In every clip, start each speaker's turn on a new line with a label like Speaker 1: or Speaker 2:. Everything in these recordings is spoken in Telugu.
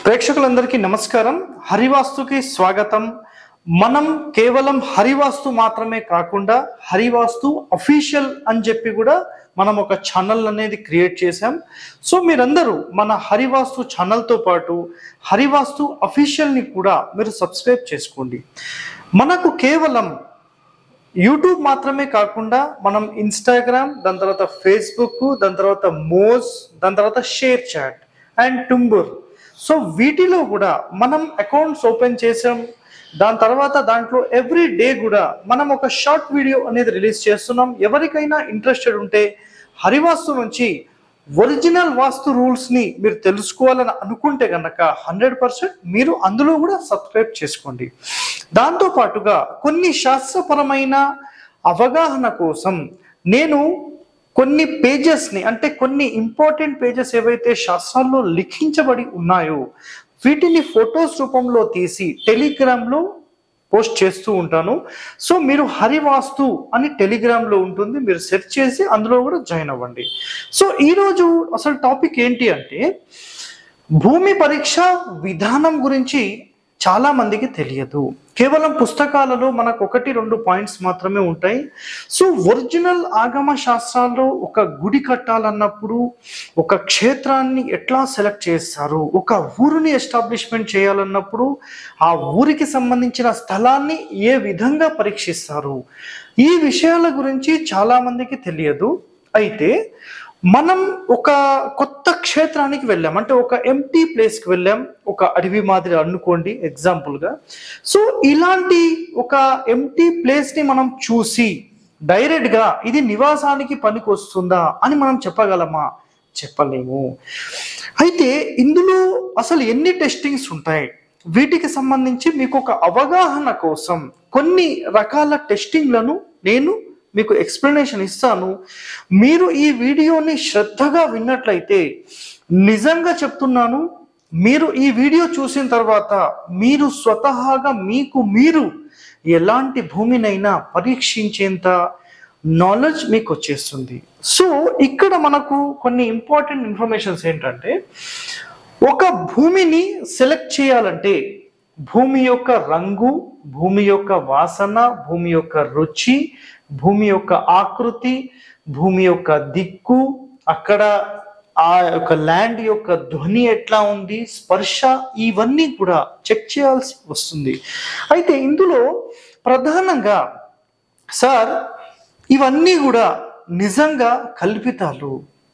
Speaker 1: ప్రేక్షకులందరికీ నమస్కారం హరివాస్తుకి స్వాగతం మనం కేవలం హరివాస్తు మాత్రమే కాకుండా హరివాస్తు అఫీషియల్ అని చెప్పి కూడా మనం ఒక ఛానల్ అనేది క్రియేట్ చేశాం సో మీరందరూ మన హరివాస్తు ఛానల్తో పాటు హరివాస్తు అఫీషియల్ని కూడా మీరు సబ్స్క్రైబ్ చేసుకోండి మనకు కేవలం యూట్యూబ్ మాత్రమే కాకుండా మనం ఇన్స్టాగ్రామ్ దాని తర్వాత ఫేస్బుక్ దాని తర్వాత మోజ్ దాని తర్వాత ShareChat and Tumblr so వీటిలో కూడా మనం అకౌంట్స్ ఓపెన్ చేసాం దాని తర్వాత దాంట్లో ఎవ్రీ డే కూడా మనం ఒక షార్ట్ వీడియో అనేది రిలీజ్ చేస్తున్నాం ఎవరికైనా ఇంట్రెస్టెడ్ ఉంటే హరివాస్తు నుంచి ఒరిజినల్ వాస్తు రూల్స్ ని మీరు తెలుసుకోవాలని అనుకుంటే కనుక హండ్రెడ్ పర్సెంట్ మీరు అందులో కూడా సబ్స్క్రైబ్ చేసుకోండి దాంతో పాటుగా కొన్ని శాస్త్రపరమైన అవగాహన కోసం నేను కొన్ని పేజెస్ ని అంటే కొన్ని ఇంపార్టెంట్ పేజెస్ ఏవైతే శాస్త్రాల్లో లిఖించబడి ఉన్నాయో వీటిని ఫొటోస్ రూపంలో తీసి టెలిగ్రామ్ లో పోస్ట్ చేస్తూ ఉంటాను సో మీరు హరివాస్తు అని టెలిగ్రామ్ లో ఉంటుంది మీరు సెర్చ్ చేసి అందులో కూడా జాయిన్ అవ్వండి సో ఈరోజు అసలు టాపిక్ ఏంటి అంటే భూమి పరీక్ష విధానం గురించి చాలా మందికి తెలియదు కేవలం పుస్తకాలలో మనకు ఒకటి రెండు పాయింట్స్ మాత్రమే ఉంటాయి సో ఒరిజినల్ ఆగమ శాస్త్రాల్లో ఒక గుడి కట్టాలన్నప్పుడు ఒక క్షేత్రాన్ని ఎట్లా సెలెక్ట్ చేస్తారు ఒక ఊరిని ఎస్టాబ్లిష్మెంట్ చేయాలన్నప్పుడు ఆ ఊరికి సంబంధించిన స్థలాన్ని ఏ విధంగా పరీక్షిస్తారు ఈ విషయాల గురించి చాలా మందికి తెలియదు అయితే మనం ఒక కొత్త క్షేత్రానికి వెళ్ళాం అంటే ఒక ఎంటీ ప్లేస్కి వెళ్ళాం ఒక అడవి మాదిరి అనుకోండి ఎగ్జాంపుల్గా సో ఇలాంటి ఒక ఎంటీ ప్లేస్ని మనం చూసి డైరెక్ట్గా ఇది నివాసానికి పనికి వస్తుందా అని మనం చెప్పగలమా చెప్పలేము అయితే ఇందులో అసలు ఎన్ని టెస్టింగ్స్ ఉంటాయి వీటికి సంబంధించి మీకు ఒక అవగాహన కోసం కొన్ని రకాల టెస్టింగ్లను నేను మీకు ఎక్స్ప్లెనేషన్ ఇస్తాను మీరు ఈ వీడియోని శ్రద్ధగా విన్నట్లయితే నిజంగా చెప్తున్నాను మీరు ఈ వీడియో చూసిన తర్వాత మీరు స్వతహాగా మీకు మీరు ఎలాంటి భూమినైనా పరీక్షించేంత నాలెడ్జ్ మీకు వచ్చేస్తుంది సో ఇక్కడ మనకు కొన్ని ఇంపార్టెంట్ ఇన్ఫర్మేషన్స్ ఏంటంటే ఒక భూమిని సెలెక్ట్ చేయాలంటే భూమి యొక్క రంగు భూమి యొక్క వాసన భూమి యొక్క రుచి భూమి యొక్క ఆకృతి భూమి యొక్క దిక్కు అక్కడ ఆ యొక్క ల్యాండ్ యొక్క ధ్వని ఎట్లా ఉంది స్పర్శ ఇవన్నీ కూడా చెక్ చేయాల్సి వస్తుంది అయితే ఇందులో ప్రధానంగా సార్ ఇవన్నీ కూడా నిజంగా కల్పితాలు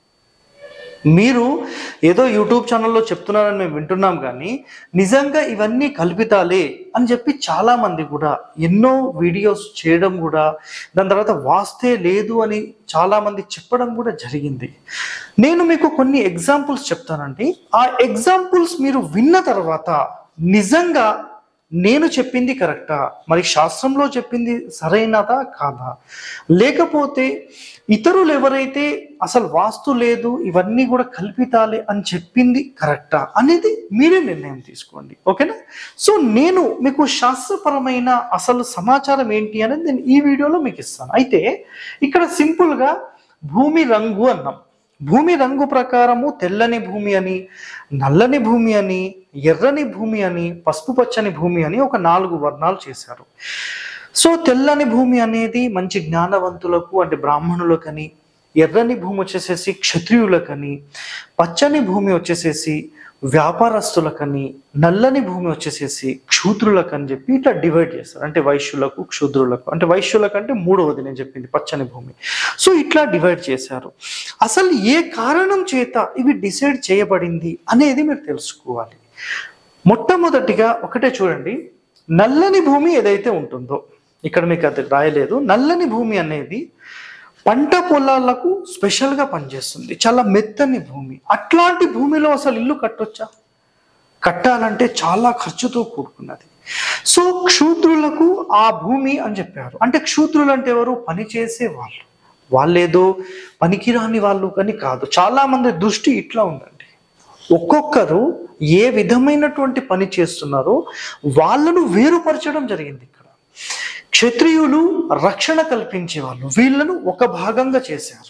Speaker 1: మీరు ఏదో యూట్యూబ్ ఛానల్లో చెప్తున్నారని మేము వింటున్నాం కానీ నిజంగా ఇవన్నీ కల్పితాలే అని చెప్పి చాలా మంది కూడా ఎన్నో వీడియోస్ చేయడం కూడా దాని తర్వాత వాస్తే లేదు అని చాలా మంది చెప్పడం కూడా జరిగింది నేను మీకు కొన్ని ఎగ్జాంపుల్స్ చెప్తానండి ఆ ఎగ్జాంపుల్స్ మీరు విన్న తర్వాత నిజంగా నేను చెప్పింది కరెక్టా మరి శాస్త్రంలో చెప్పింది సరైనదా కాదా లేకపోతే ఇతరులు ఎవరైతే అసలు వాస్తు లేదు ఇవన్నీ కూడా కల్పితాలే అని చెప్పింది కరెక్టా అనేది మీరే నిర్ణయం తీసుకోండి ఓకేనా సో నేను మీకు శాస్త్రపరమైన అసలు సమాచారం ఏంటి అనేది నేను ఈ వీడియోలో మీకు ఇస్తాను అయితే ఇక్కడ సింపుల్గా భూమి రంగు అన్నాం భూమి రంగు ప్రకారము తెల్లని భూమి అని నల్లని భూమి అని ఎర్రని భూమి అని పసుపు పచ్చని భూమి అని ఒక నాలుగు వర్ణాలు చేశారు సో తెల్లని భూమి అనేది మంచి జ్ఞానవంతులకు అంటే బ్రాహ్మణులకని ఎర్రని భూమి వచ్చేసేసి క్షత్రియులకని పచ్చని భూమి వచ్చేసేసి వ్యాపారస్తులకని నల్లని భూమి వచ్చేసేసి క్షూద్రులకని చెప్పి ఇట్లా డివైడ్ చేస్తారు అంటే వైశ్యులకు క్షూద్రులకు అంటే వైశ్యులకు అంటే మూడవది నేను చెప్పింది పచ్చని భూమి సో ఇట్లా డివైడ్ చేశారు అసలు ఏ కారణం చేత ఇవి డిసైడ్ చేయబడింది అనేది మీరు తెలుసుకోవాలి మొట్టమొదటిగా ఒకటే చూడండి నల్లని భూమి ఏదైతే ఉంటుందో ఇక్కడ మీకు అది రాయలేదు నల్లని భూమి అనేది పంట పొలాలకు స్పెషల్గా పనిచేస్తుంది చాలా మెత్తని భూమి అట్లాంటి భూమిలో అసలు ఇల్లు కట్టొచ్చా కట్టాలంటే చాలా ఖర్చుతో కూడుకున్నది సో క్షూద్రులకు ఆ భూమి అని చెప్పారు అంటే క్షూద్రులు అంటే ఎవరు పని చేసే వాళ్ళు వాళ్ళేదో పనికిరాని వాళ్ళు కానీ కాదు చాలా మంది దృష్టి ఇట్లా ఉందండి ఒక్కొక్కరు ఏ విధమైనటువంటి పని చేస్తున్నారో వాళ్ళను వేరుపరచడం జరిగింది ఇక్కడ క్షత్రియులు రక్షణ కల్పించే వాళ్ళు వీళ్ళను ఒక భాగంగా చేశారు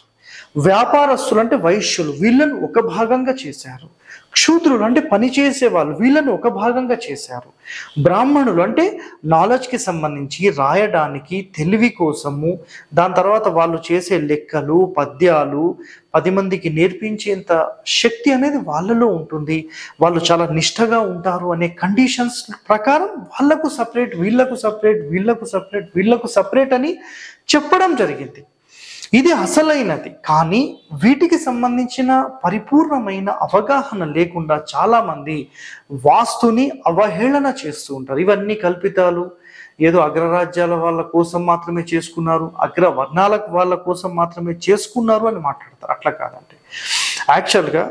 Speaker 1: వ్యాపారస్తులు అంటే వైశ్యులు వీళ్ళను ఒక భాగంగా చేశారు క్షూద్రులు అంటే పని చేసే వాళ్ళు వీళ్ళను ఒక భాగంగా చేశారు బ్రాహ్మణులు అంటే నాలెడ్జ్కి సంబంధించి రాయడానికి తెలివి కోసము దాని తర్వాత వాళ్ళు చేసే లెక్కలు పద్యాలు పది మందికి నేర్పించేంత శక్తి అనేది వాళ్ళలో ఉంటుంది వాళ్ళు చాలా నిష్టగా ఉంటారు అనే కండిషన్స్ ప్రకారం వాళ్ళకు సపరేట్ వీళ్ళకు సపరేట్ వీళ్ళకు సపరేట్ వీళ్ళకు సపరేట్ అని చెప్పడం జరిగింది ఇది అసలైనది కానీ వీటికి సంబంధించిన పరిపూర్ణమైన అవగాహన లేకుండా చాలా మంది వాస్తుని అవహేళన చేస్తూ ఉంటారు ఇవన్నీ కల్పితాలు ఏదో అగ్రరాజ్యాల వాళ్ళ కోసం మాత్రమే చేసుకున్నారు అగ్ర వర్ణాల వాళ్ళ కోసం మాత్రమే చేసుకున్నారు అని మాట్లాడతారు అట్లా కాదండి యాక్చువల్గా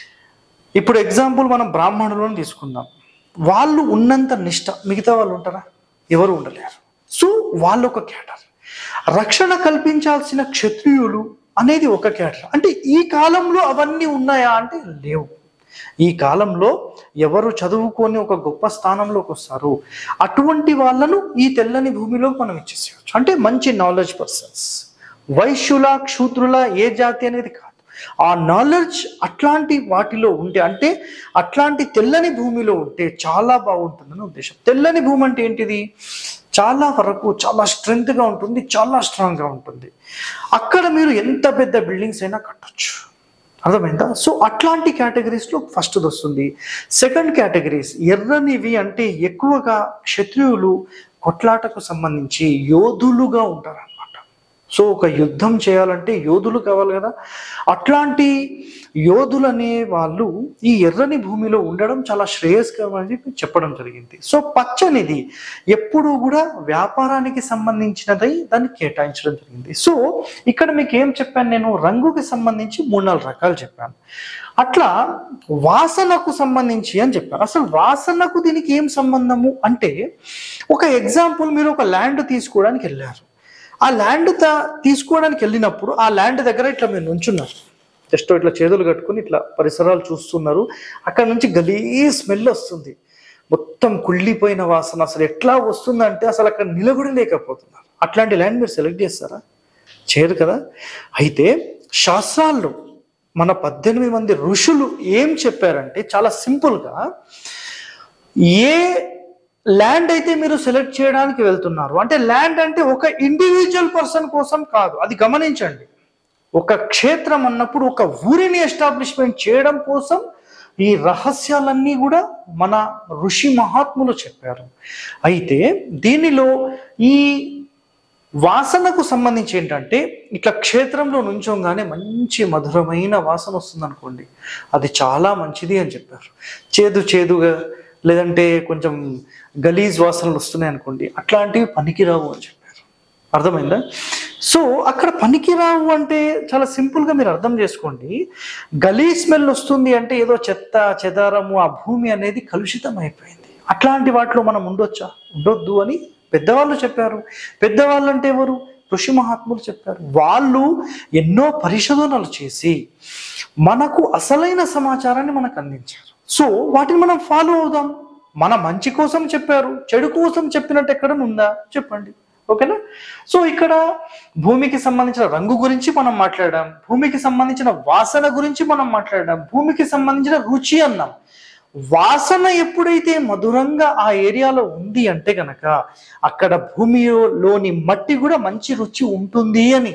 Speaker 1: ఇప్పుడు ఎగ్జాంపుల్ మనం బ్రాహ్మణులను తీసుకుందాం వాళ్ళు ఉన్నంత నిష్ట మిగతా వాళ్ళు ఉంటారా ఎవరు ఉండలేరు సో వాళ్ళు ఒక క్యాటర్ రక్షణ కల్పించాల్సిన క్షత్రియులు అనేది ఒక క్యాటర్ అంటే ఈ కాలంలో అవన్నీ ఉన్నాయా అంటే లేవు ఈ కాలంలో ఎవరు చదువుకొని ఒక గొప్ప స్థానంలోకి వస్తారు అటువంటి వాళ్ళను ఈ తెల్లని భూమిలో మనం ఇచ్చేసేయచ్చు అంటే మంచి నాలెడ్జ్ పర్సన్స్ వైశ్యుల క్షూద్రుల ఏ జాతి అనేది కాదు ఆ నాలెడ్జ్ అట్లాంటి వాటిలో ఉంటే అంటే అట్లాంటి తెల్లని భూమిలో ఉంటే చాలా బాగుంటుందని ఉద్దేశం తెల్లని భూమి అంటే ఏంటిది చాలా వరకు చాలా స్ట్రెంగ్త్గా ఉంటుంది చాలా స్ట్రాంగ్గా ఉంటుంది అక్కడ మీరు ఎంత పెద్ద బిల్డింగ్స్ అయినా కట్టొచ్చు అర్థమైందా సో అట్లాంటి కేటగిరీస్లో ఫస్ట్ వస్తుంది సెకండ్ కేటగిరీస్ ఎర్రనివి అంటే ఎక్కువగా క్షత్రియులు కొట్లాటకు సంబంధించి యోధులుగా ఉంటారు అనమాట సో ఒక యుద్ధం చేయాలంటే యోధులు కావాలి కదా అట్లాంటి యోధులు అనే వాళ్ళు ఈ ఎర్రని భూమిలో ఉండడం చాలా శ్రేయస్కరం అని చెప్పి చెప్పడం జరిగింది సో పచ్చనిది ఎప్పుడూ కూడా వ్యాపారానికి సంబంధించినదై దాన్ని కేటాయించడం జరిగింది సో ఇక్కడ మీకు ఏం చెప్పాను నేను రంగుకి సంబంధించి మూడు నాలుగు రకాలు చెప్పాను అట్లా వాసనకు సంబంధించి అని చెప్పాను అసలు వాసనకు దీనికి ఏం సంబంధము అంటే ఒక ఎగ్జాంపుల్ మీరు ఒక ల్యాండ్ తీసుకోవడానికి వెళ్ళారు ఆ ల్యాండ్ తీసుకోవడానికి వెళ్ళినప్పుడు ఆ ల్యాండ్ దగ్గర ఇట్లా మీరు నుంచున్నారు జస్ట్ ఇట్లా చేతులు కట్టుకుని ఇట్లా పరిసరాలు చూస్తున్నారు అక్కడ నుంచి గలీ స్మెల్ వస్తుంది మొత్తం కుళ్ళిపోయిన వాసన అసలు ఎట్లా వస్తుందంటే అసలు అక్కడ నిలబడి లేకపోతున్నారు అట్లాంటి ల్యాండ్ మీరు సెలెక్ట్ చేస్తారా చేయరు కదా అయితే శాస్త్రాల్లో మన పద్దెనిమిది మంది ఋషులు ఏం చెప్పారంటే చాలా సింపుల్గా ఏ ల్యాండ్ అయితే మీరు సెలెక్ట్ చేయడానికి వెళ్తున్నారు అంటే ల్యాండ్ అంటే ఒక ఇండివిజువల్ పర్సన్ కోసం కాదు అది గమనించండి ఒక క్షేత్రం అన్నప్పుడు ఒక ఊరిని ఎస్టాబ్లిష్మెంట్ చేయడం కోసం ఈ రహస్యాలన్నీ కూడా మన ఋషి మహాత్ములు చెప్పారు అయితే దీనిలో ఈ వాసనకు సంబంధించి ఏంటంటే ఇట్లా క్షేత్రంలో నుంచోగానే మంచి మధురమైన వాసన వస్తుంది అనుకోండి అది చాలా మంచిది అని చెప్పారు చేదు చేదుగా లేదంటే కొంచెం గలీజ్ వాసనలు వస్తున్నాయి అనుకోండి అట్లాంటివి పనికిరావు అని చెప్పారు అర్థమైందా సో అక్కడ పనికిరావు అంటే చాలా సింపుల్గా మీరు అర్థం చేసుకోండి గలీ స్మెల్ వస్తుంది అంటే ఏదో చెత్త చెదారము ఆ భూమి అనేది కలుషితం అయిపోయింది అట్లాంటి వాటిలో మనం ఉండొచ్చా ఉండొద్దు అని పెద్దవాళ్ళు చెప్పారు పెద్దవాళ్ళు అంటే ఎవరు ఋషి మహాత్ములు చెప్పారు వాళ్ళు ఎన్నో పరిశోధనలు చేసి మనకు అసలైన సమాచారాన్ని మనకు అందించారు సో వాటిని మనం ఫాలో అవుదాం మన మంచి కోసం చెప్పారు చెడు కోసం చెప్పినట్టు ఎక్కడ ఉందా చెప్పండి ఓకేనా సో ఇక్కడ భూమికి సంబంధించిన రంగు గురించి మనం మాట్లాడాం భూమికి సంబంధించిన వాసన గురించి మనం మాట్లాడాం భూమికి సంబంధించిన రుచి అన్నాం వాసన ఎప్పుడైతే మధురంగా ఆ ఏరియాలో ఉంది అంటే గనక అక్కడ భూమిలోని మట్టి కూడా మంచి రుచి ఉంటుంది అని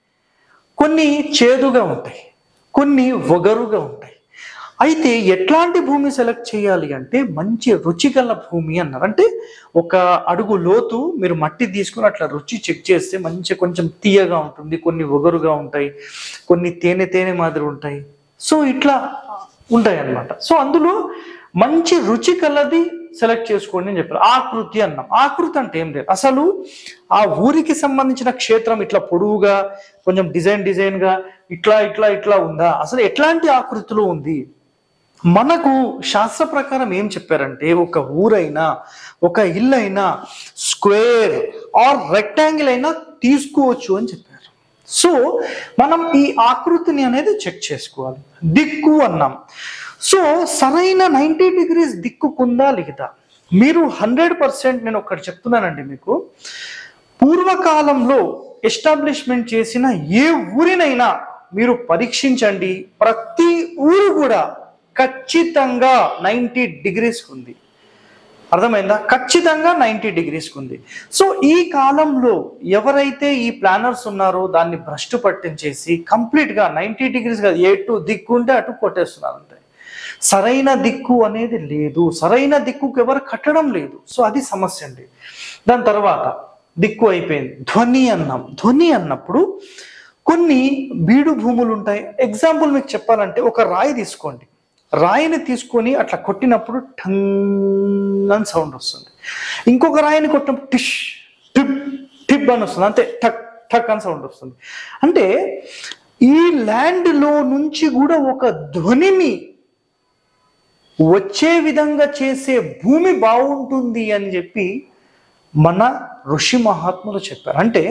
Speaker 1: కొన్ని చేదుగా ఉంటాయి కొన్ని ఒగరుగా ఉంటాయి అయితే ఎట్లాంటి భూమి సెలెక్ట్ చేయాలి అంటే మంచి రుచిగల భూమి అన్నారు అంటే ఒక అడుగు లోతు మీరు మట్టి తీసుకుని అట్లా రుచి చెక్ చేస్తే మంచి కొంచెం తీయగా ఉంటుంది కొన్ని ఒగరుగా ఉంటాయి కొన్ని తేనె తేనె మాదిరి ఉంటాయి సో ఇట్లా ఉంటాయి అన్నమాట సో అందులో మంచి రుచి కలది సెలెక్ట్ చేసుకోండి అని చెప్పారు ఆకృతి అన్నాం ఆకృతి అంటే ఏం లేదు అసలు ఆ ఊరికి సంబంధించిన క్షేత్రం ఇట్లా పొడవుగా కొంచెం డిజైన్ డిజైన్ గా ఇట్లా ఇట్లా ఇట్లా ఉందా అసలు ఎట్లాంటి ఆకృతిలో ఉంది మనకు శాస్త్ర ప్రకారం ఏం చెప్పారంటే ఒక ఊరైనా ఒక ఇల్లు అయినా స్క్వేర్ ఆర్ రెక్టాంగిల్ అయినా తీసుకోవచ్చు అని చెప్పారు సో మనం ఈ ఆకృతిని అనేది చెక్ చేసుకోవాలి దిక్కు అన్నాం సో సరైన నైంటీ డిగ్రీస్ దిక్కుకుందా లేదా మీరు హండ్రెడ్ పర్సెంట్ నేను ఒకటి చెప్తున్నానండి మీకు పూర్వకాలంలో ఎస్టాబ్లిష్మెంట్ చేసిన ఏ ఊరినైనా మీరు పరీక్షించండి ప్రతి ఊరు కూడా ఖచ్చితంగా నైంటీ డిగ్రీస్ ఉంది అర్థమైందా ఖచ్చితంగా నైంటీ డిగ్రీస్కి ఉంది సో ఈ కాలంలో ఎవరైతే ఈ ప్లానర్స్ ఉన్నారో దాన్ని భ్రష్టు పట్టించేసి కంప్లీట్గా నైంటీ డిగ్రీస్ కాదు ఎటు దిక్కు ఉంటే అటు కొట్టేస్తున్నారు అంతే సరైన దిక్కు అనేది లేదు సరైన దిక్కుకు ఎవరు కట్టడం లేదు సో అది సమస్య అండి దాని తర్వాత దిక్కు అయిపోయింది ధ్వని అన్నాం ధ్వని అన్నప్పుడు కొన్ని బీడు భూములు ఉంటాయి ఎగ్జాంపుల్ మీకు చెప్పాలంటే ఒక రాయి తీసుకోండి రాయిని తీసుకొని అట్లా కొట్టినప్పుడు టంగ్ అని సౌండ్ వస్తుంది ఇంకొక రాయిని కొట్టినప్పుడు టిష్ టిప్ టిప్ అని వస్తుంది అంతే టక్ టక్ అని సౌండ్ వస్తుంది అంటే ఈ ల్యాండ్లో నుంచి కూడా ఒక ధ్వనిని వచ్చే విధంగా చేసే భూమి బాగుంటుంది అని చెప్పి మన ఋషి మహాత్ములు చెప్పారు అంటే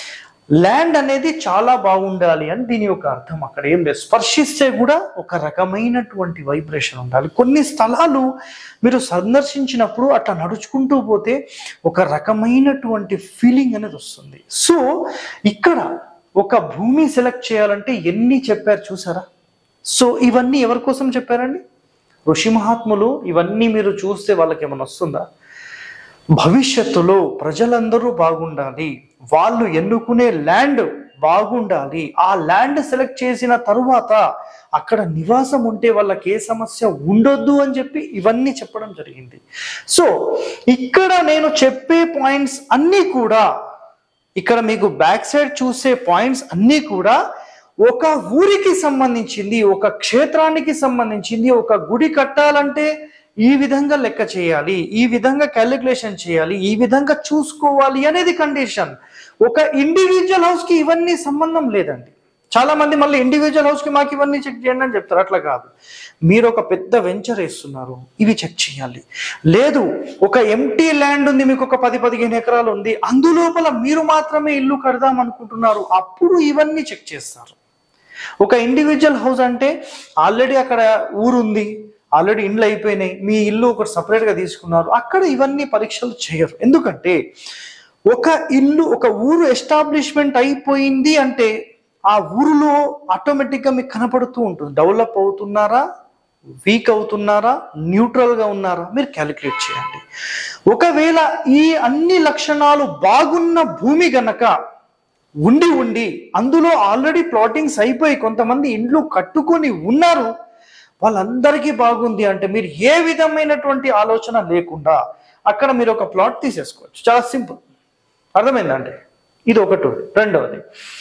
Speaker 1: ల్యాండ్ అనేది చాలా బాగుండాలి అని దీని యొక్క అర్థం అక్కడ ఏం లేదు స్పర్శిస్తే కూడా ఒక రకమైనటువంటి వైబ్రేషన్ ఉండాలి కొన్ని స్థలాలు మీరు సందర్శించినప్పుడు అట్లా నడుచుకుంటూ పోతే ఒక రకమైనటువంటి ఫీలింగ్ అనేది వస్తుంది సో ఇక్కడ ఒక భూమి సెలెక్ట్ చేయాలంటే ఎన్ని చెప్పారు చూసారా సో ఇవన్నీ ఎవరి కోసం చెప్పారండి ఋషి మహాత్ములు ఇవన్నీ మీరు చూస్తే వాళ్ళకి ఏమైనా వస్తుందా భవిష్యత్తులో ప్రజలందరూ బాగుండాలి వాళ్ళు ఎన్నుకునే ల్యాండ్ బాగుండాలి ఆ ల్యాండ్ సెలెక్ట్ చేసిన తరువాత అక్కడ నివాసం ఉంటే వాళ్ళకి ఏ సమస్య ఉండొద్దు అని చెప్పి ఇవన్నీ చెప్పడం జరిగింది సో ఇక్కడ నేను చెప్పే పాయింట్స్ అన్నీ కూడా ఇక్కడ మీకు బ్యాక్ సైడ్ చూసే పాయింట్స్ అన్నీ కూడా ఒక ఊరికి సంబంధించింది ఒక క్షేత్రానికి సంబంధించింది ఒక గుడి కట్టాలంటే ఈ విధంగా లెక్క చేయాలి ఈ విధంగా క్యాలిక్యులేషన్ చేయాలి ఈ విధంగా చూసుకోవాలి అనేది కండిషన్ ఒక ఇండివిజువల్ హౌస్ కి ఇవన్నీ సంబంధం లేదండి చాలా మంది మళ్ళీ ఇండివిజువల్ హౌస్ కి మాకు ఇవన్నీ చెక్ చేయండి అని చెప్తారు అట్లా కాదు మీరు ఒక పెద్ద వెంచర్ వేస్తున్నారు ఇవి చెక్ చేయాలి లేదు ఒక ఎంటీ ల్యాండ్ ఉంది మీకు ఒక పది పదిహేను ఎకరాలు ఉంది అందులోపల మీరు మాత్రమే ఇల్లు కడదాం అనుకుంటున్నారు అప్పుడు ఇవన్నీ చెక్ చేస్తారు ఒక ఇండివిజువల్ హౌస్ అంటే ఆల్రెడీ అక్కడ ఊరు ఉంది ఆల్రెడీ ఇండ్లు అయిపోయినాయి మీ ఇల్లు ఒకటి సపరేట్గా తీసుకున్నారు అక్కడ ఇవన్నీ పరీక్షలు చేయరు ఎందుకంటే ఒక ఇల్లు ఒక ఊరు ఎస్టాబ్లిష్మెంట్ అయిపోయింది అంటే ఆ ఊరిలో ఆటోమేటిక్గా మీకు కనపడుతూ ఉంటుంది డెవలప్ అవుతున్నారా వీక్ అవుతున్నారా న్యూట్రల్గా ఉన్నారా మీరు క్యాలిక్యులేట్ చేయండి ఒకవేళ ఈ అన్ని లక్షణాలు బాగున్న భూమి గనక ఉండి ఉండి అందులో ఆల్రెడీ ప్లాటింగ్స్ అయిపోయి కొంతమంది ఇండ్లు కట్టుకొని ఉన్నారు వాళ్ళందరికీ బాగుంది అంటే మీరు ఏ విధమైనటువంటి ఆలోచన లేకుండా అక్కడ మీరు ఒక ప్లాట్ తీసేసుకోవచ్చు చాలా సింపుల్ అర్థమైందా అంటే ఇది ఒకటి రెండవది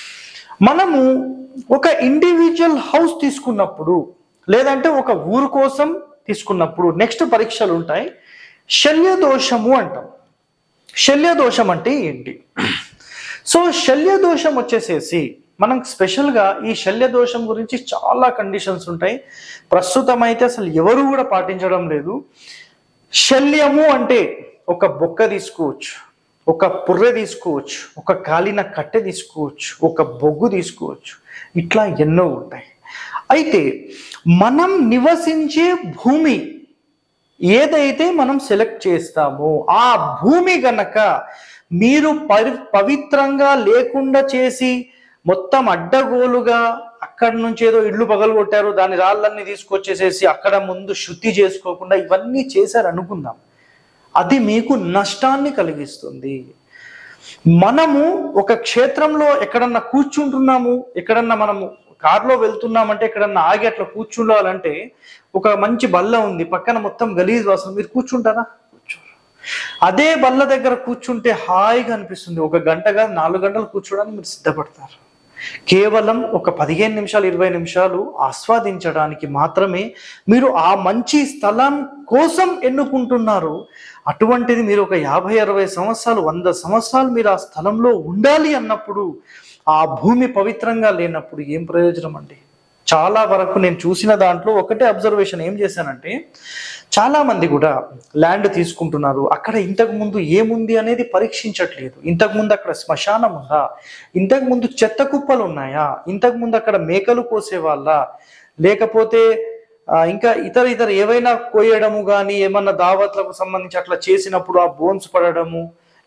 Speaker 1: మనము ఒక ఇండివిజువల్ హౌస్ తీసుకున్నప్పుడు లేదంటే ఒక ఊరు కోసం తీసుకున్నప్పుడు నెక్స్ట్ పరీక్షలు ఉంటాయి శల్య దోషము అంటాం శల్య దోషం అంటే ఏంటి సో శల్య దోషం వచ్చేసేసి మనం స్పెషల్గా ఈ శల్య దోషం గురించి చాలా కండిషన్స్ ఉంటాయి ప్రస్తుతం అయితే అసలు ఎవరు కూడా పాటించడం లేదు శల్యము అంటే ఒక బొక్క తీసుకోవచ్చు ఒక పుర్రె తీసుకోవచ్చు ఒక కాలిన కట్టె తీసుకోవచ్చు ఒక బొగ్గు తీసుకోవచ్చు ఇట్లా ఎన్నో ఉంటాయి అయితే మనం నివసించే భూమి ఏదైతే మనం సెలెక్ట్ చేస్తామో ఆ భూమి గనక మీరు పరి పవిత్రంగా లేకుండా చేసి మొత్తం అడ్డగోలుగా అక్కడి నుంచి ఏదో ఇల్లు పగలగొట్టారు దాని రాళ్ళన్నీ తీసుకొచ్చేసేసి అక్కడ ముందు శుద్ధి చేసుకోకుండా ఇవన్నీ చేశారు అనుకుందాం అది మీకు నష్టాన్ని కలిగిస్తుంది మనము ఒక క్షేత్రంలో ఎక్కడన్నా కూర్చుంటున్నాము ఎక్కడన్నా మనము కారులో వెళ్తున్నామంటే ఎక్కడన్నా ఆగి అట్లా కూర్చుండాలంటే ఒక మంచి బల్ల ఉంది పక్కన మొత్తం గలీజ్ వాసన మీరు కూర్చుంటారా కూర్చోరు అదే బల్ల దగ్గర కూర్చుంటే హాయిగా అనిపిస్తుంది ఒక గంటగా నాలుగు గంటలు కూర్చోడానికి మీరు సిద్ధపడతారు కేవలం ఒక పదిహేను నిమిషాలు ఇరవై నిమిషాలు ఆస్వాదించడానికి మాత్రమే మీరు ఆ మంచి స్థలం కోసం ఎన్నుకుంటున్నారు అటువంటిది మీరు ఒక యాభై అరవై సంవత్సరాలు వంద సంవత్సరాలు మీరు ఆ స్థలంలో ఉండాలి అన్నప్పుడు ఆ భూమి పవిత్రంగా లేనప్పుడు ఏం ప్రయోజనం అండి చాలా వరకు నేను చూసిన దాంట్లో ఒకటే అబ్జర్వేషన్ ఏం చేశానంటే చాలా మంది కూడా ల్యాండ్ తీసుకుంటున్నారు అక్కడ ఇంతకు ముందు ఏముంది అనేది పరీక్షించట్లేదు ఇంతకు ముందు అక్కడ శ్మశానం ఉందా ఇంతకు ముందు చెత్త కుప్పలు ఉన్నాయా ఇంతకు ముందు అక్కడ మేకలు కోసే వాళ్ళ లేకపోతే ఆ, ఇంకా ఇతర ఇతర ఏవైనా కోయడము కానీ ఏమన్నా దావత్లకు సంబంధించి అట్లా చేసినప్పుడు ఆ బోన్స్ పడడము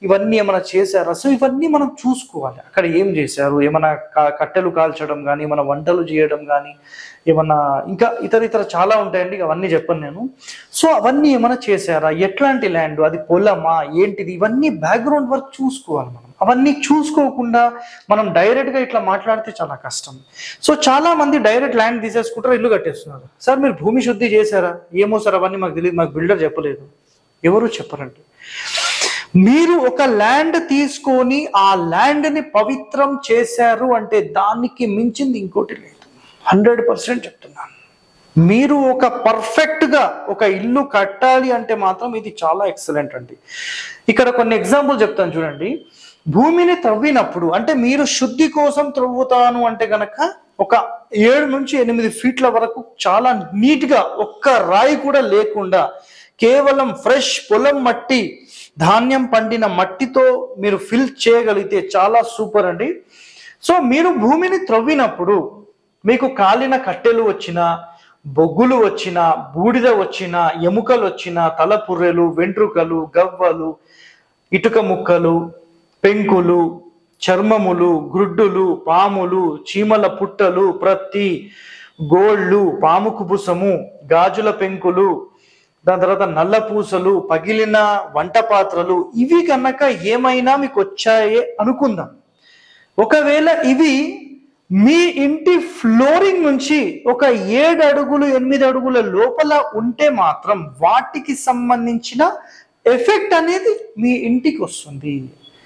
Speaker 1: ఇవన్నీ ఏమైనా చేశారా సో ఇవన్నీ మనం చూసుకోవాలి అక్కడ ఏం చేశారు ఏమైనా క- కట్టెలు కాల్చడం కానీ ఏమైనా వంటలు చేయడం కానీ ఏమన్నా ఇంకా ఇతర ఇతర చాలా ఉంటాయండి అవన్నీ చెప్పను నేను సో అవన్నీ ఏమైనా చేశారా ఎట్లాంటి ల్యాండ్ అది పొలమా ఏంటిది ఇవన్నీ బ్యాక్గ్రౌండ్ వర్క్ చూసుకోవాలి మనం అవన్నీ చూసుకోకుండా మనం డైరెక్ట్ గా ఇట్లా మాట్లాడితే చాలా కష్టం సో చాలా మంది డైరెక్ట్ ల్యాండ్ తీసేసుకుంటారు ఇల్లు కట్టేస్తున్నారు సార్ మీరు భూమి శుద్ధి చేశారా ఏమో సార్ అవన్నీ మాకు తెలియదు మాకు బిల్డర్ చెప్పలేదు ఎవరు చెప్పరండి మీరు ఒక ల్యాండ్ తీసుకొని ఆ ల్యాండ్ ని పవిత్రం చేశారు అంటే దానికి మించింది ఇంకోటి లేదు హండ్రెడ్ పర్సెంట్ చెప్తున్నాను మీరు ఒక పర్ఫెక్ట్ గా ఒక ఇల్లు కట్టాలి అంటే మాత్రం ఇది చాలా ఎక్సలెంట్ అండి ఇక్కడ కొన్ని ఎగ్జాంపుల్ చెప్తాను చూడండి భూమిని త్రవ్వినప్పుడు అంటే మీరు శుద్ధి కోసం త్రవ్వుతాను అంటే గనక ఒక ఏడు నుంచి ఎనిమిది ఫీట్ల వరకు చాలా నీట్ గా ఒక్క రాయి కూడా లేకుండా కేవలం ఫ్రెష్ పొలం మట్టి ధాన్యం పండిన మట్టితో మీరు ఫిల్ చేయగలిగితే చాలా సూపర్ అండి సో మీరు భూమిని త్రవ్వినప్పుడు మీకు కాలిన కట్టెలు వచ్చినా బొగ్గులు వచ్చిన బూడిద వచ్చిన ఎముకలు వచ్చిన తలపుర్రెలు వెంట్రుకలు గవ్వలు ఇటుక ముక్కలు పెంకులు చర్మములు గ్రుడ్డులు పాములు చీమల పుట్టలు ప్రత్తి గోళ్ళు పాము కుబుసము గాజుల పెంకులు దాని తర్వాత నల్ల పూసలు పగిలిన వంట పాత్రలు ఇవి కనుక ఏమైనా మీకు వచ్చాయే అనుకుందాం ఒకవేళ ఇవి మీ ఇంటి ఫ్లోరింగ్ నుంచి ఒక ఏడు అడుగులు ఎనిమిది అడుగుల లోపల ఉంటే మాత్రం వాటికి సంబంధించిన ఎఫెక్ట్ అనేది మీ ఇంటికి వస్తుంది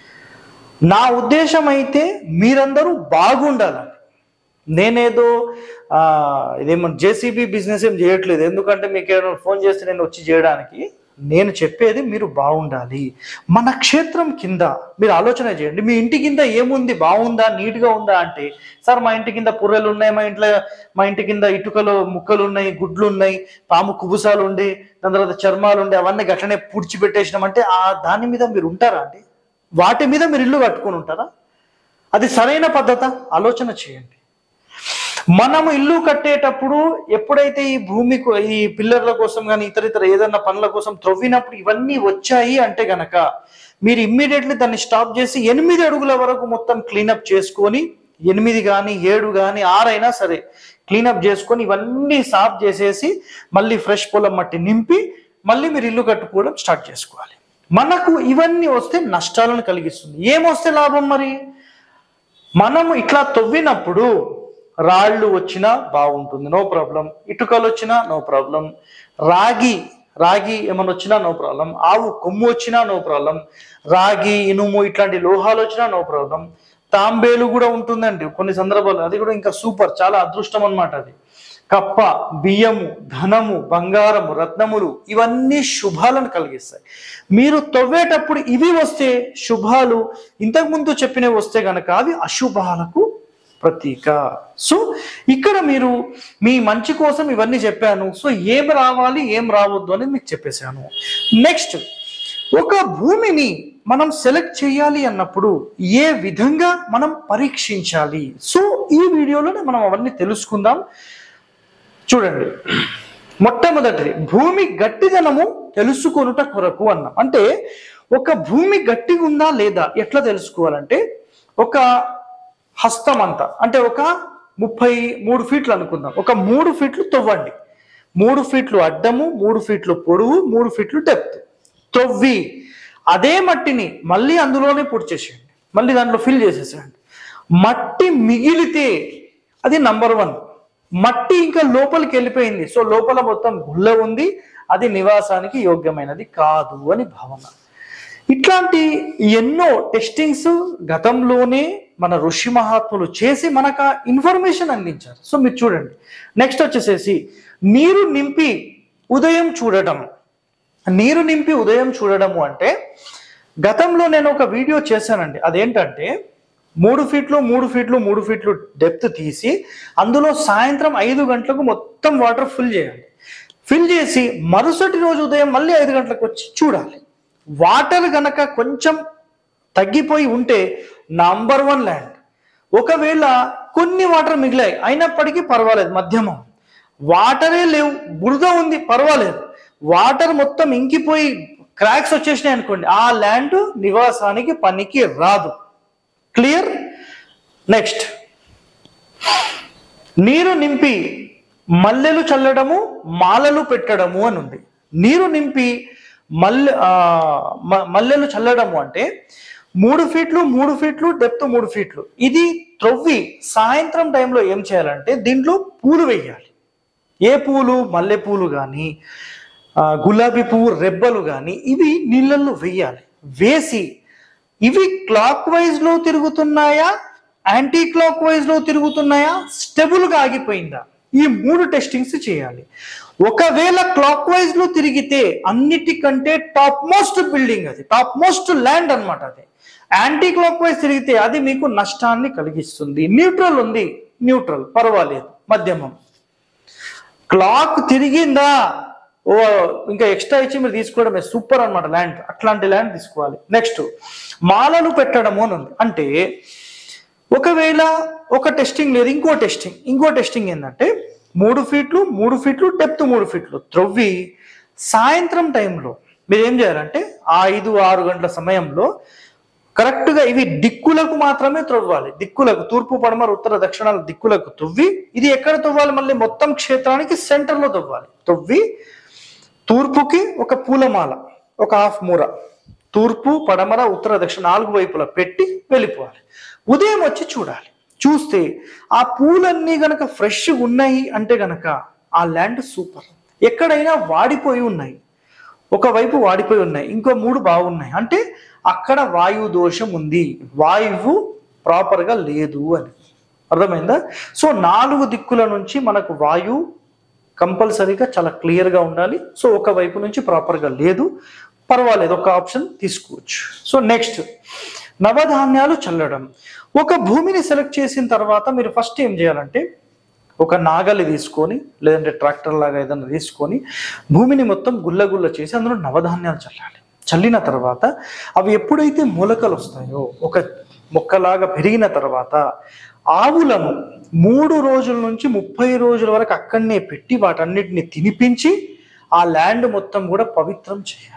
Speaker 1: నా ఉద్దేశం అయితే మీరందరూ బాగుండాలని నేనేదో ఆ, ఇదేమో జేసీబీ బిజినెస్ ఏం చేయట్లేదు ఎందుకంటే మీకు ఏమైనా ఫోన్ చేస్తే నేను వచ్చి చేయడానికి నేను చెప్పేది మీరు బాగుండాలి మన క్షేత్రం కింద మీరు ఆలోచన చేయండి మీ ఇంటి కింద ఏముంది బాగుందా నీట్గా ఉందా అంటే సార్ మా ఇంటి కింద పుర్రెలు ఉన్నాయి మా ఇంట్లో మా ఇంటి కింద ఇటుకలు ముక్కలు ఉన్నాయి గుడ్లు ఉన్నాయి పాము కుబుసాలు ఉండే దాని తర్వాత చర్మాలు ఉండే అవన్నీ గట్లనే పూడ్చిపెట్టేసినాం అంటే ఆ దాని మీద మీరు ఉంటారా అండి వాటి మీద మీరు ఇల్లు కట్టుకొని ఉంటారా అది సరైన పద్ధత ఆలోచన చేయండి మనము ఇల్లు కట్టేటప్పుడు ఎప్పుడైతే ఈ భూమి కో- ఈ పిల్లర్ల కోసం కానీ ఇతర ఇతర ఏదైనా పనుల కోసం త్రవ్వినప్పుడు ఇవన్నీ వచ్చాయి అంటే గనక మీరు ఇమ్మీడియట్లీ దాన్ని స్టాప్ చేసి ఎనిమిది అడుగుల వరకు మొత్తం క్లీనప్ చేసుకొని ఎనిమిది కానీ ఏడు కానీ ఆరైనా సరే క్లీనప్ చేసుకొని ఇవన్నీ సాఫ్ చేసేసి మళ్ళీ ఫ్రెష్ పొలం మట్టి నింపి మళ్ళీ మీరు ఇల్లు కట్టుకోవడం స్టార్ట్ చేసుకోవాలి మనకు ఇవన్నీ వస్తే నష్టాలను కలిగిస్తుంది ఏమొస్తే లాభం మరి మనము ఇట్లా తవ్వినప్పుడు రాళ్ళు వచ్చినా బాగుంటుంది నో ప్రాబ్లం ఇటుకలు వచ్చినా నో ప్రాబ్లం రాగి రాగి ఏమైనా వచ్చినా నో ప్రాబ్లం ఆవు కొమ్ము వచ్చినా నో ప్రాబ్లం రాగి ఇనుము ఇట్లాంటి లోహాలు వచ్చినా నో ప్రాబ్లం తాంబేలు కూడా ఉంటుందండి కొన్ని సందర్భాలు అది కూడా ఇంకా సూపర్ చాలా అదృష్టం అన్నమాట అది కప్ప బియ్యము ధనము బంగారము రత్నములు ఇవన్నీ శుభాలను కలిగిస్తాయి మీరు తవ్వేటప్పుడు ఇవి వస్తే శుభాలు ఇంతకుముందు చెప్పినవి వస్తే గనక అవి అశుభాలకు ప్రతీక సో ఇక్కడ మీరు మీ మంచి కోసం ఇవన్నీ చెప్పాను సో ఏం రావాలి ఏం రావద్దు అనేది మీకు చెప్పేశాను నెక్స్ట్ ఒక భూమిని మనం సెలెక్ట్ చేయాలి అన్నప్పుడు ఏ విధంగా మనం పరీక్షించాలి సో ఈ వీడియోలోనే మనం అవన్నీ తెలుసుకుందాం చూడండి మొట్టమొదటిది భూమి గట్టిదనము తెలుసుకొనుట కొరకు అన్నాం అంటే ఒక భూమి గట్టిగా ఉందా లేదా ఎట్లా తెలుసుకోవాలంటే ఒక హస్తం అంతా అంటే ఒక ముప్పై మూడు ఫీట్లు అనుకుందాం ఒక మూడు ఫీట్లు తవ్వండి మూడు ఫీట్లు అడ్డము మూడు ఫీట్లు పొడవు మూడు ఫీట్లు డెప్త్ తవ్వి అదే మట్టిని మళ్ళీ అందులోనే పొడి చేసేయండి మళ్ళీ దాంట్లో ఫిల్ చేసేసేయండి మట్టి మిగిలితే అది నంబర్ వన్ మట్టి ఇంకా లోపలికి వెళ్ళిపోయింది సో లోపల మొత్తం గుల్ల ఉంది అది నివాసానికి యోగ్యమైనది కాదు అని భావన ఇట్లాంటి ఎన్నో టెస్టింగ్స్ గతంలోనే మన ఋషి మహాత్ములు చేసి మనకు ఆ ఇన్ఫర్మేషన్ అందించారు సో మీరు చూడండి నెక్స్ట్ వచ్చేసేసి నీరు నింపి ఉదయం చూడటం నీరు నింపి ఉదయం చూడడము అంటే గతంలో నేను ఒక వీడియో చేశానండి అదేంటంటే మూడు ఫీట్లు మూడు ఫీట్లు మూడు ఫీట్లు డెప్త్ తీసి అందులో సాయంత్రం ఐదు గంటలకు మొత్తం వాటర్ ఫిల్ చేయాలి ఫిల్ చేసి మరుసటి రోజు ఉదయం మళ్ళీ ఐదు గంటలకు వచ్చి చూడాలి వాటర్ గనక కొంచెం తగ్గిపోయి ఉంటే నంబర్ వన్ ల్యాండ్ ఒకవేళ కొన్ని వాటర్ మిగిలాయి అయినప్పటికీ పర్వాలేదు మధ్యమం వాటరే లేవు బురద ఉంది పర్వాలేదు వాటర్ మొత్తం ఇంకిపోయి క్రాక్స్ వచ్చేసినాయి అనుకోండి ఆ ల్యాండ్ నివాసానికి పనికి రాదు క్లియర్ నెక్స్ట్ నీరు నింపి మల్లెలు చల్లడము మాలలు పెట్టడము అని ఉంది నీరు నింపి మల్లె ఆ, మ- మల్లెలు చల్లడము అంటే మూడు ఫీట్లు మూడు ఫీట్లు డెప్త్ మూడు ఫీట్లు ఇది త్రవ్వి సాయంత్రం టైంలో ఏం చేయాలంటే దీంట్లో పూలు వేయాలి ఏ పూలు మల్లె పూలు కానీ గులాబీ పువ్వు రెబ్బలు కానీ ఇవి నీళ్ళల్లో వేయాలి వేసి ఇవి క్లాక్ వైజ్ లో తిరుగుతున్నాయా యాంటీ క్లాక్ వైజ్ లో తిరుగుతున్నాయా స్టెబుల్ గా ఆగిపోయిందా ఈ మూడు టెస్టింగ్స్ చేయాలి ఒకవేళ క్లాక్ వైజ్ లో తిరిగితే అన్నిటికంటే టాప్ మోస్ట్ బిల్డింగ్ అది టాప్ మోస్ట్ ల్యాండ్ అన్నమాట అది యాంటీ క్లాక్ వైజ్ తిరిగితే అది మీకు నష్టాన్ని కలిగిస్తుంది న్యూట్రల్ ఉంది న్యూట్రల్ పర్వాలేదు మధ్యమం క్లాక్ తిరిగిందా ఓ ఇంకా ఎక్స్ట్రా ఇచ్చి మీరు తీసుకోవడమే సూపర్ అన్నమాట ల్యాండ్ అట్లాంటి ల్యాండ్ తీసుకోవాలి నెక్స్ట్ మాలలు పెట్టడము అని ఉంది అంటే ఒకవేళ ఒక టెస్టింగ్ లేదు ఇంకో టెస్టింగ్ ఇంకో టెస్టింగ్ ఏంటంటే మూడు ఫీట్లు మూడు ఫీట్లు డెప్త్ మూడు ఫీట్లు త్రవ్వి సాయంత్రం టైంలో మీరు ఏం చేయాలంటే ఆ ఐదు ఆరు గంటల సమయంలో కరెక్ట్ గా ఇవి దిక్కులకు మాత్రమే త్రవ్వాలి దిక్కులకు తూర్పు పడమర ఉత్తర దక్షిణాల దిక్కులకు త్రవ్వి ఇది ఎక్కడ తవ్వాలి మళ్ళీ మొత్తం క్షేత్రానికి సెంటర్ లో తవ్వాలి తవ్వి తూర్పుకి ఒక పూలమాల ఒక హాఫ్ మూర తూర్పు పడమర ఉత్తర దక్షిణ నాలుగు వైపులా పెట్టి వెళ్ళిపోవాలి ఉదయం వచ్చి చూడాలి చూస్తే ఆ పూలన్నీ గనక ఫ్రెష్ ఉన్నాయి అంటే గనక ఆ ల్యాండ్ సూపర్ ఎక్కడైనా వాడిపోయి ఉన్నాయి ఒకవైపు వాడిపోయి ఉన్నాయి ఇంకో మూడు బాగున్నాయి అంటే అక్కడ వాయువు దోషం ఉంది వాయువు ప్రాపర్గా లేదు అని అర్థమైందా సో నాలుగు దిక్కుల నుంచి మనకు వాయువు కంపల్సరీగా చాలా క్లియర్గా ఉండాలి సో ఒక వైపు నుంచి ప్రాపర్గా లేదు పర్వాలేదు ఒక ఆప్షన్ తీసుకోవచ్చు సో నెక్స్ట్ నవధాన్యాలు చల్లడం ఒక భూమిని సెలెక్ట్ చేసిన తర్వాత మీరు ఫస్ట్ ఏం చేయాలంటే ఒక నాగలి తీసుకొని లేదంటే ట్రాక్టర్ లాగా ఏదైనా తీసుకొని భూమిని మొత్తం గుల్లగుల్ల చేసి అందులో నవధాన్యాలు చల్లాలి చల్లిన తర్వాత అవి ఎప్పుడైతే మొలకలు వస్తాయో ఒక మొక్కలాగా పెరిగిన తర్వాత ఆవులను మూడు రోజుల నుంచి ముప్పై రోజుల వరకు అక్కడనే పెట్టి వాటన్నిటిని తినిపించి ఆ ల్యాండ్ మొత్తం కూడా పవిత్రం చేయాలి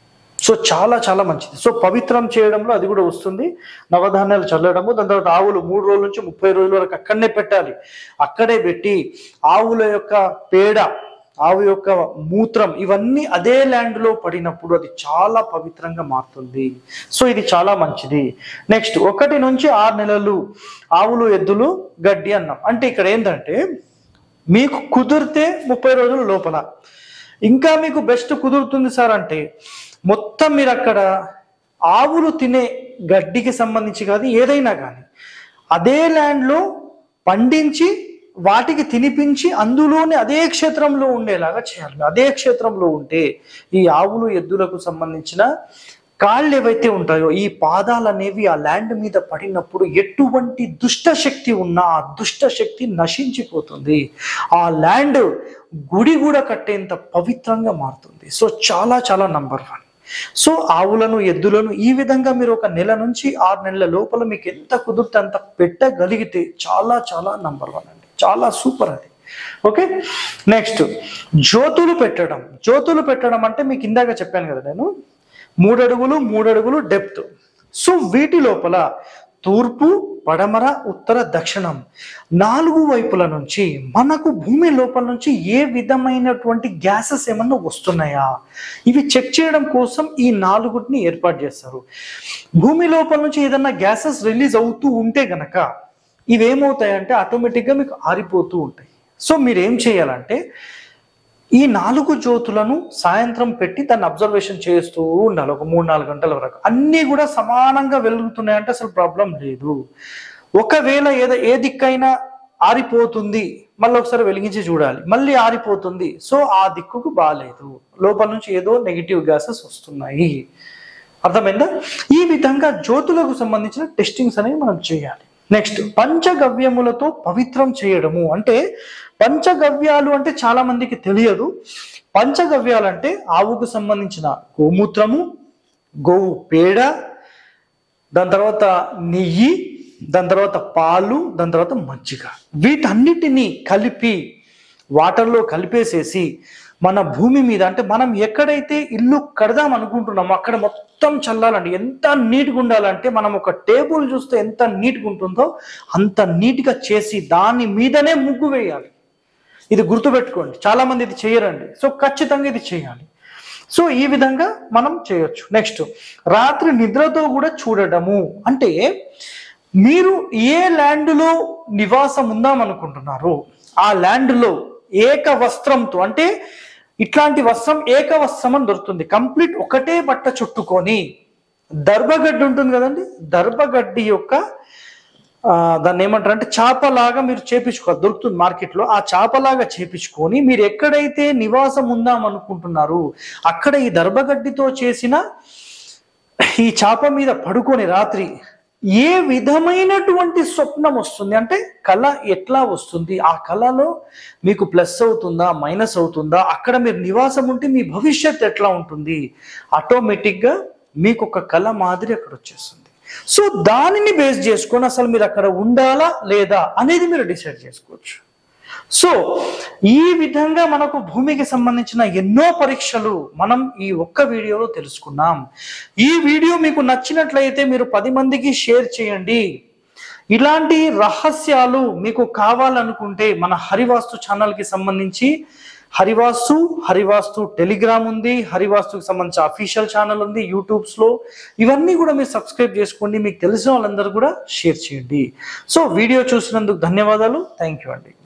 Speaker 1: సో చాలా చాలా మంచిది సో పవిత్రం చేయడంలో అది కూడా వస్తుంది నవధాన్యాలు చల్లడము దాని తర్వాత ఆవులు మూడు రోజుల నుంచి ముప్పై రోజుల వరకు అక్కడనే పెట్టాలి అక్కడే పెట్టి ఆవుల యొక్క పేడ ఆవు యొక్క మూత్రం ఇవన్నీ అదే ల్యాండ్ లో పడినప్పుడు అది చాలా పవిత్రంగా మారుతుంది సో ఇది చాలా మంచిది నెక్స్ట్ ఒకటి నుంచి ఆరు నెలలు ఆవులు ఎద్దులు గడ్డి అన్నాం అంటే ఇక్కడ ఏంటంటే మీకు కుదిరితే ముప్పై రోజుల లోపల ఇంకా మీకు బెస్ట్ కుదురుతుంది సార్ అంటే మొత్తం మీరు అక్కడ ఆవులు తినే గడ్డికి సంబంధించి కాదు ఏదైనా కానీ అదే ల్యాండ్లో పండించి వాటికి తినిపించి అందులోనే అదే క్షేత్రంలో ఉండేలాగా చేయాలి అదే క్షేత్రంలో ఉంటే ఈ ఆవులు ఎద్దులకు సంబంధించిన కాళ్ళు ఏవైతే ఉంటాయో ఈ పాదాలు అనేవి ఆ ల్యాండ్ మీద పడినప్పుడు ఎటువంటి దుష్ట శక్తి ఉన్నా ఆ దుష్ట శక్తి నశించిపోతుంది ఆ ల్యాండ్ గుడి కూడా కట్టేంత పవిత్రంగా మారుతుంది సో చాలా చాలా నంబర్ వన్ సో ఆవులను ఎద్దులను ఈ విధంగా మీరు ఒక నెల నుంచి ఆరు నెలల లోపల మీకు ఎంత కుదిరితే అంత పెట్టగలిగితే చాలా చాలా నంబర్ వన్ అండి చాలా సూపర్ అది ఓకే నెక్స్ట్ జ్యోతులు పెట్టడం జ్యోతులు పెట్టడం అంటే మీకు ఇందాక చెప్పాను కదా నేను మూడు అడుగులు మూడు అడుగులు డెప్త్ సో వీటి లోపల తూర్పు పడమర ఉత్తర దక్షిణం నాలుగు వైపుల నుంచి మనకు భూమి లోపల నుంచి ఏ విధమైనటువంటి గ్యాసెస్ ఏమన్నా వస్తున్నాయా ఇవి చెక్ చేయడం కోసం ఈ నాలుగుటిని ఏర్పాటు చేస్తారు భూమి లోపల నుంచి ఏదన్నా గ్యాసెస్ రిలీజ్ అవుతూ ఉంటే గనక ఇవేమవుతాయంటే ఆటోమేటిక్గా మీకు ఆరిపోతూ ఉంటాయి సో మీరు ఏం చేయాలంటే ఈ నాలుగు జ్యోతులను సాయంత్రం పెట్టి దాన్ని అబ్జర్వేషన్ చేస్తూ ఉండాలి ఒక మూడు నాలుగు గంటల వరకు అన్నీ కూడా సమానంగా వెలుగుతున్నాయంటే అసలు ప్రాబ్లం లేదు ఒకవేళ ఏదో ఏ దిక్కైనా ఆరిపోతుంది మళ్ళీ ఒకసారి వెలిగించి చూడాలి మళ్ళీ ఆరిపోతుంది సో ఆ దిక్కుకు బాగాలేదు లోపల నుంచి ఏదో నెగిటివ్ గ్యాసెస్ వస్తున్నాయి అర్థమైందా ఈ విధంగా జ్యోతులకు సంబంధించిన టెస్టింగ్స్ అనేవి మనం చేయాలి నెక్స్ట్ పంచగవ్యములతో పవిత్రం చేయడము అంటే పంచగవ్యాలు అంటే చాలా మందికి తెలియదు పంచగవ్యాలు అంటే ఆవుకు సంబంధించిన గోమూత్రము గోవు పేడ దాని తర్వాత నెయ్యి దాని తర్వాత పాలు దాని తర్వాత మజ్జిగ వీటన్నిటినీ కలిపి వాటర్లో కలిపేసేసి మన భూమి మీద అంటే మనం ఎక్కడైతే ఇల్లు కడదాం అనుకుంటున్నామో అక్కడ మొత్తం చల్లాలండి ఎంత నీట్గా ఉండాలంటే మనం ఒక టేబుల్ చూస్తే ఎంత నీట్గా ఉంటుందో అంత నీట్గా చేసి దాని మీదనే ముగ్గు వేయాలి ఇది గుర్తుపెట్టుకోండి చాలా మంది ఇది చేయరండి సో ఖచ్చితంగా ఇది చేయాలి సో ఈ విధంగా మనం చేయొచ్చు నెక్స్ట్ రాత్రి నిద్రతో కూడా చూడడము అంటే మీరు ఏ ల్యాండ్లో నివాసం ఉందాం అనుకుంటున్నారు ఆ ల్యాండ్లో ఏక వస్త్రంతో అంటే ఇట్లాంటి వస్త్రం ఏక వస్త్రం అని దొరుకుతుంది కంప్లీట్ ఒకటే బట్ట చుట్టుకొని దర్భగడ్డి ఉంటుంది కదండి దర్భగడ్డి యొక్క ఆ, దాన్ని ఏమంటారు అంటే చాపలాగా మీరు చేపించుకోవాలి దొరుకుతుంది మార్కెట్లో ఆ చాపలాగా చేపించుకొని మీరు ఎక్కడైతే నివాసం ఉందాం అనుకుంటున్నారు అక్కడ ఈ దర్భగడ్డితో చేసిన ఈ చాప మీద పడుకొని రాత్రి ఏ విధమైనటువంటి స్వప్నం వస్తుంది అంటే కళ ఎట్లా వస్తుంది ఆ కళలో మీకు ప్లస్ అవుతుందా మైనస్ అవుతుందా అక్కడ మీరు నివాసం ఉంటే మీ భవిష్యత్ ఎట్లా ఉంటుంది ఆటోమేటిక్గా మీకు ఒక కళ మాదిరి అక్కడ వచ్చేస్తుంది సో దానిని బేస్ చేసుకొని అసలు మీరు అక్కడ ఉండాలా లేదా అనేది మీరు డిసైడ్ చేసుకోవచ్చు సో ఈ విధంగా మనకు భూమికి సంబంధించిన ఎన్నో పరీక్షలు మనం ఈ ఒక్క వీడియోలో తెలుసుకున్నాం ఈ వీడియో మీకు నచ్చినట్లయితే మీరు పది మందికి షేర్ చేయండి ఇలాంటి రహస్యాలు మీకు కావాలనుకుంటే మన హరివాస్తు ఛానల్కి సంబంధించి హరివాస్తు హరివాస్తు టెలిగ్రామ్ ఉంది హరివాస్తుకి సంబంధించి అఫీషియల్ ఛానల్ ఉంది యూట్యూబ్స్ లో ఇవన్నీ కూడా మీరు సబ్స్క్రైబ్ చేసుకోండి మీకు తెలిసిన వాళ్ళందరూ కూడా షేర్ చేయండి సో వీడియో చూసినందుకు ధన్యవాదాలు థ్యాంక్ యూ అండి